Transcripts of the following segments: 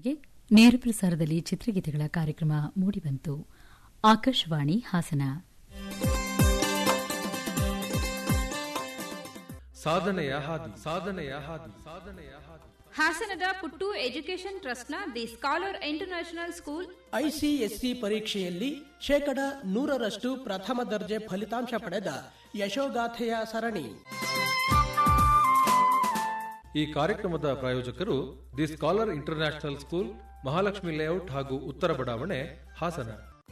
ಇದುವರೆಗೆ ನೇರ ಪ್ರಸಾರದಲ್ಲಿ ಚಿತ್ರಗೀತೆಗಳ ಕಾರ್ಯಕ್ರಮ ಮೂಡಿಬಂತು ಆಕಾಶವಾಣಿ ಹಾಸನ ಸಾಧನೆಯ ಹಾದಿ ಸಾಧನೆಯ ಹಾದಿ ಸಾಧನೆಯ ಹಾದಿ ಹಾಸನದ ಪುಟ್ಟು ಎಜುಕೇಷನ್ ಟ್ರಸ್ಟ್ನ the scholar international school ICSC ಪರೀಕ್ಷೆಯಲ್ಲಿ ಶೇಕಡ ನೂರರಷ್ಟು ಪ್ರಥಮ ದರ್ಜೆ ಫಲಿತಾಂಶ ಪಡೆದ ಯಶೋಗಾಥೆಯ ಸರಣಿ ಈ ಕಾರ್ಯಕ್ರಮದ ಪ್ರಾಯೋಜಕರು the scholar international school Mahalakshmi layout ಹಾಗೂ ಉತ್ತರ ಬಡಾವಣೆ Hassan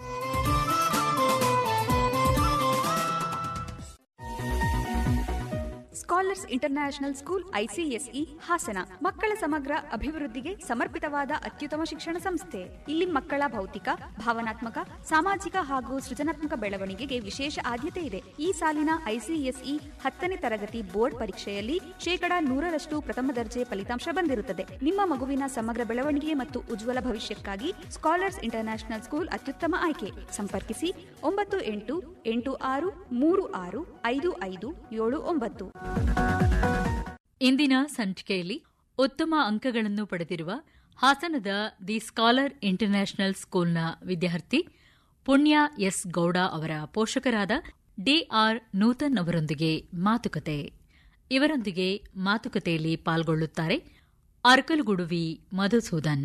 scholars international school ICSE Hassan ಮಕ್ಕಳ ಸಮಗ್ರ ಅಭಿವೃದ್ಧಿಗೆ ಸಮರ್ಪಿತವಾದ ಅತ್ಯುತ್ತಮ ಶಿಕ್ಷಣ ಸಂಸ್ಥೆ ಇಲ್ಲಿ ಮಕ್ಕಳ ಭೌತಿಕ ಭಾವನಾತ್ಮಕ ಸಾಮಾಜಿಕ ಹಾಗೂ ಸೃಜನಾತ್ಮಕ ಬೆಳವಣಿಗೆಗೆ ವಿಶೇಷ ಆದ್ಯತೆ ಇದೆ ಈ ಸಾಲಿನ ಐಸಿಎಸ್ಇ ಹತ್ತನೇ ತರಗತಿ ಬೋರ್ಡ್ ಪರೀಕ್ಷೆಯಲ್ಲಿ ಶೇಕಡಾ ನೂರರಷ್ಟು ಪ್ರಥಮ ದರ್ಜೆ ಫಲಿತಾಂಶ ಬಂದಿರುತ್ತದೆ ನಿಮ್ಮ ಮಗುವಿನ ಸಮಗ್ರ ಬೆಳವಣಿಗೆ ಮತ್ತು ಉಜ್ವಲ ಭವಿಷ್ಯಕ್ಕಾಗಿ ಸ್ಕಾಲರ್ಸ್ ಇಂಟರ್ನ್ಯಾಷನಲ್ ಸ್ಕೂಲ್ ಅತ್ಯುತ್ತಮ ಆಯ್ಕೆ ಸಂಪರ್ಕಿಸಿ ಒಂಬತ್ತು ಎಂಟು ಎಂಟು ಆರು ಮೂರು ಆರು ಐದು ಐದು ಏಳು ಒಂಬತ್ತು ಇಂದಿನ ಸಂಚಿಕೆಯಲ್ಲಿ ಉತ್ತಮ ಅಂಕಗಳನ್ನು ಪಡೆದಿರುವ ಹಾಸನದ ದಿ ಸ್ಕಾಲರ್ ಇಂಟರ್ನ್ಯಾಷನಲ್ ಸ್ಕೂಲ್ನ ವಿದ್ಯಾರ್ಥಿ ಪುಣ್ಯ ಎಸ್ ಗೌಡ ಅವರ ಪೋಷಕರಾದ ಡಿಆರ್ ನೂತನ್ ಅವರೊಂದಿಗೆ ಮಾತುಕತೆ ಇವರೊಂದಿಗೆ ಮಾತುಕತೆಯಲ್ಲಿ ಪಾಲ್ಗೊಳ್ಳುತ್ತಾರೆ ಅರ್ಕಲುಗುಡುವಿ ಮಧುಸೂದನ್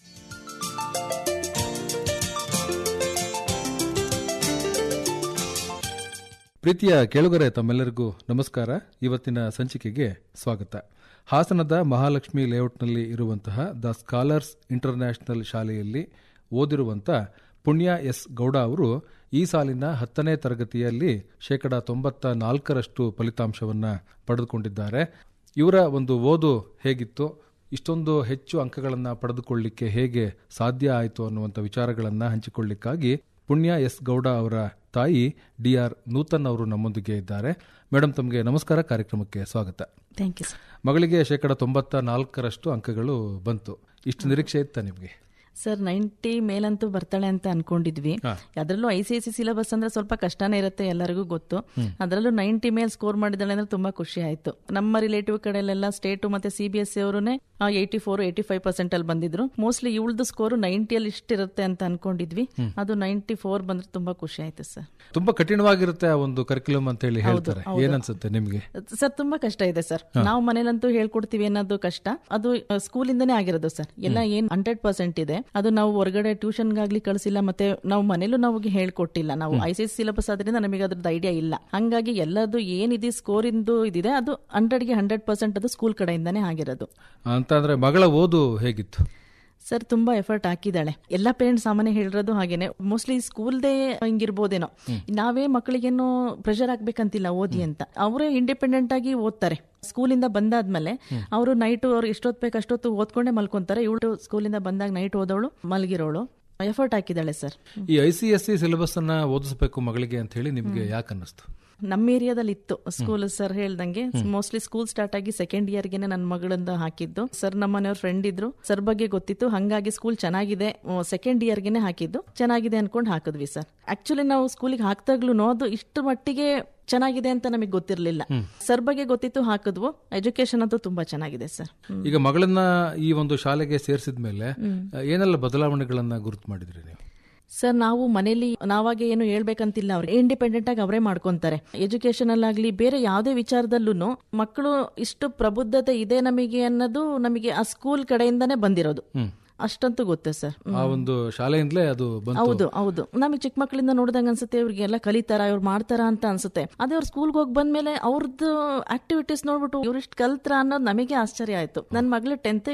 ಪ್ರೀತಿಯ ಕೇಳುಗರೆ ತಮ್ಮೆಲ್ಲರಿಗೂ ನಮಸ್ಕಾರ ಇವತ್ತಿನ ಸಂಚಿಕೆಗೆ ಸ್ವಾಗತ ಹಾಸನದ ಮಹಾಲಕ್ಷ್ಮಿ ಲೇಔಟ್ನಲ್ಲಿ ಇರುವಂತಹ ದ ಸ್ಕಾಲರ್ಸ್ ಇಂಟರ್ನ್ಯಾಷನಲ್ ಶಾಲೆಯಲ್ಲಿ ಓದಿರುವಂತ ಪುಣ್ಯ ಎಸ್ ಗೌಡ ಅವರು ಈ ಸಾಲಿನ ಹತ್ತನೇ ತರಗತಿಯಲ್ಲಿ ಶೇಕಡ ತೊಂಬತ್ತ ನಾಲ್ಕರಷ್ಟು ಫಲಿತಾಂಶವನ್ನ ಪಡೆದುಕೊಂಡಿದ್ದಾರೆ ಇವರ ಒಂದು ಓದು ಹೇಗಿತ್ತು ಇಷ್ಟೊಂದು ಹೆಚ್ಚು ಅಂಕಗಳನ್ನು ಪಡೆದುಕೊಳ್ಳಿಕ್ಕೆ ಹೇಗೆ ಸಾಧ್ಯ ಆಯಿತು ಅನ್ನುವಂಥ ವಿಚಾರಗಳನ್ನು ಹಂಚಿಕೊಳ್ಳಿಕ್ಕಾಗಿ ಪುಣ್ಯ ಎಸ್ ಗೌಡ ಅವರ ತಾಯಿ ಡಿ ಆರ್ ನೂತನ್ ಅವರು ನಮ್ಮೊಂದಿಗೆ ಇದ್ದಾರೆ ಮೇಡಮ್ ತಮಗೆ ನಮಸ್ಕಾರ ಕಾರ್ಯಕ್ರಮಕ್ಕೆ ಸ್ವಾಗತ ಥ್ಯಾಂಕ್ ಯು ಸರ್ ಮಗಳಿಗೆ ಶೇಕಡ ತೊಂಬತ್ತ ನಾಲ್ಕರಷ್ಟು ಅಂಕಗಳು ಬಂತು ಇಷ್ಟು ನಿರೀಕ್ಷೆ ಇತ್ತ ನಿಮಗೆ ಸರ್ ನೈಂಟಿ ಮೇಲಂತೂ ಬರ್ತಾಳೆ ಅಂತ ಅನ್ಕೊಂಡಿದ್ವಿ ಅದರಲ್ಲೂ I C S C syllabus ಅಂದ್ರೆ ಸ್ವಲ್ಪ ಕಷ್ಟನೇ ಇರುತ್ತೆ ಎಲ್ಲರಿಗೂ ಗೊತ್ತು ಅದರಲ್ಲೂ ನೈಂಟಿ ಮೇಲ್ ಸ್ಕೋರ್ ಮಾಡಿದಾಳೆ ಅಂದ್ರೆ ತುಂಬಾ ಖುಷಿ ಆಯ್ತು ನಮ್ಮ ರಿಲೇಟಿವ್ ಕಡೆಲೆಲ್ಲ ಸ್ಟೇಟ್ ಮತ್ತೆ ಸಿ ಬಿ ಎಸ್ ಸಿ ಅವರುನೇ eighty four eighty five percent ಅಲ್ಲಿ ಬಂದಿದ್ರು ಮೋಸ್ಟ್ಲಿ ಇವಳ್ದು ಸ್ಕೋರ್ ನೈಂಟಿಯಲ್ಲಿ ಇಷ್ಟಿರುತ್ತೆ ಅಂತ ಅನ್ಕೊಂಡಿದ್ವಿ ಅದು ನೈಂಟಿ ಫೋರ್ ಬಂದ್ರೆ ತುಂಬಾ ಖುಷಿ ಆಯ್ತು ಸರ್ ತುಂಬಾ ಕಠಿಣವಾಗಿರುತ್ತೆ ಆ ಒಂದು ಕರಿಕ್ಯುಲಮ್ ಅಂತ ಹೇಳಿ ಹೇಳ್ತಾರೆ ಏನನ್ಸುತ್ತೆ ನಿಮ್ಗೆ ಸರ್ ತುಂಬಾ ಕಷ್ಟ ಇದೆ ಸರ್ ನಾವು ಮನೇಲಂತೂ ಹೇಳ್ಕೊಡ್ತೀವಿ ಅನ್ನೋದು ಕಷ್ಟ ಅದು ಸ್ಕೂಲಿಂದನೇ ಆಗಿರೋದು ಸರ್ ಎಲ್ಲ ಏನ್ ಹಂಡ್ರೆಡ್ ಪರ್ಸೆಂಟ್ ಇದೆ ಅದು ನಾವು ಹೊರಗಡೆ ಟ್ಯೂಷನ್ಗಾಗ್ಲಿ ಕಳಿಸಿಲ್ಲ ಮತ್ತೆ ನಾವು ಮನೇಲೂ ನಾವು ಹೇಳ್ಕೊಟ್ಟಿಲ್ಲ ನಾವು ಐ ಸಿ ಸಿಲೆಬಸ್ ಆದ್ರಿಂದ ನಮಗೆ ಅದ್ರದ್ದು ಐಡಿಯಾ ಇಲ್ಲ ಹಂಗಾಗಿ ಎಲ್ಲದು ಏನಿದೆ ಸ್ಕೋರ್ ಇಂದು ಇದಿದೆ ಅದು ಹಂಡ್ರೆಡ್ಗೆ ಹಂಡ್ರೆಡ್ ಪರ್ಸೆಂಟ್ ಅದು ಸ್ಕೂಲ್ ಕಡೆಯಿಂದಾನೇ ಆಗಿರೋದು ಅಂತ ಅಂದ್ರೆ ಮಗಳ ಓದು ಹೇಗಿತ್ತು ಸರ್ ತುಂಬಾ ಎಫರ್ಟ್ ಹಾಕಿದ್ದಾಳೆ ಎಲ್ಲ ಪೇರೆಂಟ್ಸ್ ಸಾಮಾನ್ಯ ಹೇಳಿರೋದು ಹಾಗೇನೆ ಮೋಸ್ಟ್ಲಿ ಸ್ಕೂಲ್ದೇ ಹಿಂಗಿರ್ಬೋದೇನೋ ನಾವೇ ಮಕ್ಕಳಿಗೇನು ಪ್ರೆಷರ್ ಹಾಕ್ಬೇಕಂತಿಲ್ಲ ಓದಿ ಅಂತ ಅವರೇ ಇಂಡಿಪೆಂಡೆಂಟ್ ಆಗಿ ಓದ್ತಾರೆ ಸ್ಕೂಲಿಂದ ಬಂದಾದ್ಮೇಲೆ ಅವರು ನೈಟ್ ಅವ್ರು ಎಷ್ಟೊತ್ತು ಬೇಕು ಅಷ್ಟೊತ್ತು ಓದ್ಕೊಂಡೇ ಮಲ್ಕೊಂತಾರೆ ಇವಳು ಸ್ಕೂಲಿಂದ ಬಂದಾಗ ನೈಟ್ ಓದೋಳು ಮಲಗಿರೋಳು ಎಫರ್ಟ್ ಹಾಕಿದ್ದಾಳೆ ಸರ್ ಈ I C S C syllabus ಅನ್ನ ಓದಿಸಬೇಕು ಮಗಳಿಗೆ ಅಂತ ಹೇಳಿ ನಿಮ್ಗೆ ಯಾಕೆ ಅನ್ನಿಸ್ತು ನಮ್ಮ ಏರಿಯಾದಲ್ಲಿ ಇತ್ತು ಸ್ಕೂಲ್ ಸರ್ ಹೇಳ್ದಂಗೆ ಮೋಸ್ಟ್ಲಿ ಸ್ಕೂಲ್ ಸ್ಟಾರ್ಟ್ ಆಗಿ ಸೆಕೆಂಡ್ ಇಯರ್ಗೆನೆ ನನ್ನ ಮಗಳಿಂದ ಹಾಕಿದ್ದು ಸರ್ ನಮ್ಮ ಮನೆಯವ್ರ ಫ್ರೆಂಡ್ ಇದ್ರು ಸರ್ ಬಗ್ಗೆ ಗೊತ್ತಿತ್ತು ಹಂಗಾಗಿ ಸ್ಕೂಲ್ ಚೆನ್ನಾಗಿದೆ ಸೆಕೆಂಡ್ ಇಯರ್ಗೆನೆ ಹಾಕಿದ್ದು ಚೆನ್ನಾಗಿದೆ ಅನ್ಕೊಂಡು ಹಾಕಿದ್ವಿ ಸರ್ ಆಕ್ಚುಲಿ ನಾವು ಸ್ಕೂಲಿಗೆ ಹಾಕ್ದಾಗ್ಲೂ ಅದು ಇಷ್ಟು ಮಟ್ಟಿಗೆ ಚೆನ್ನಾಗಿದೆ ಅಂತ ನಮಗೆ ಗೊತ್ತಿರಲಿಲ್ಲ ಸರ್ ಬಗ್ಗೆ ಗೊತ್ತಿತ್ತು ಹಾಕಿದ್ವು ಎಜುಕೇಶನ್ ಅಂತೂ ತುಂಬಾ ಚೆನ್ನಾಗಿದೆ ಸರ್ ಈಗ ಮಗಳನ್ನ ಈ ಒಂದು ಶಾಲೆಗೆ ಸೇರಿಸಿದ ಮೇಲೆ ಏನೆಲ್ಲ ಬದಲಾವಣೆಗಳನ್ನ ಗುರುತು ಮಾಡಿದ್ರಿ ನೀವು ಸರ್ ನಾವು ಮನೇಲಿ ನಾವಾಗೆ ಏನು ಹೇಳ್ಬೇಕಂತಿಲ್ಲ ಅವ್ರು ಇಂಡಿಪೆಂಡೆಂಟ್ ಆಗಿ ಅವರೇ ಮಾಡ್ಕೊಂತಾರೆ ಎಜುಕೇಶನ್ ಅಲ್ಲಾಗ್ಲಿ ಬೇರೆ ಯಾವುದೇ ವಿಚಾರದಲ್ಲೂ ಮಕ್ಕಳು ಇಷ್ಟು ಪ್ರಬುದ್ಧತೆ ಇದೆ ನಮಗೆ ಅನ್ನೋದು ನಮಗೆ ಆ ಸ್ಕೂಲ್ ಕಡೆಯಿಂದಾನೇ ಬಂದಿರೋದು ಅಷ್ಟಂತೂ ಗೊತ್ತು ಸರ್ ಆ ಒಂದು ಶಾಲೆಯಿಂದಲೇ ಅದು ಬಂತು ಹೌದು ಹೌದು ನಮಗೆ ಚಿಕ್ಕ ಮಕ್ಕಳಿಂದ ನೋಡಿದಂಗ ಅನ್ಸುತ್ತೆ ಇವ್ರಿಗೆಲ್ಲ ಕಲಿತಾರ ಇವ್ರು ಮಾಡ್ತಾರ ಅಂತ ಅನ್ಸುತ್ತೆ ಅದೇ ಅವ್ರು ಸ್ಕೂಲ್ಗೆ ಹೋಗಿ ಬಂದ್ಮೇಲೆ ಅವ್ರದ್ದು ಆಕ್ಟಿವಿಟೀಸ್ ನೋಡ್ಬಿಟ್ಟು ಇವ್ರಿಷ್ಟು ಕಲ್ತ್ರ ಅನ್ನೋದು ನಮಗೆ ಆಶ್ಚರ್ಯ ಆಯ್ತು ನನ್ನ ಮಗಳು ಟೆಂತ್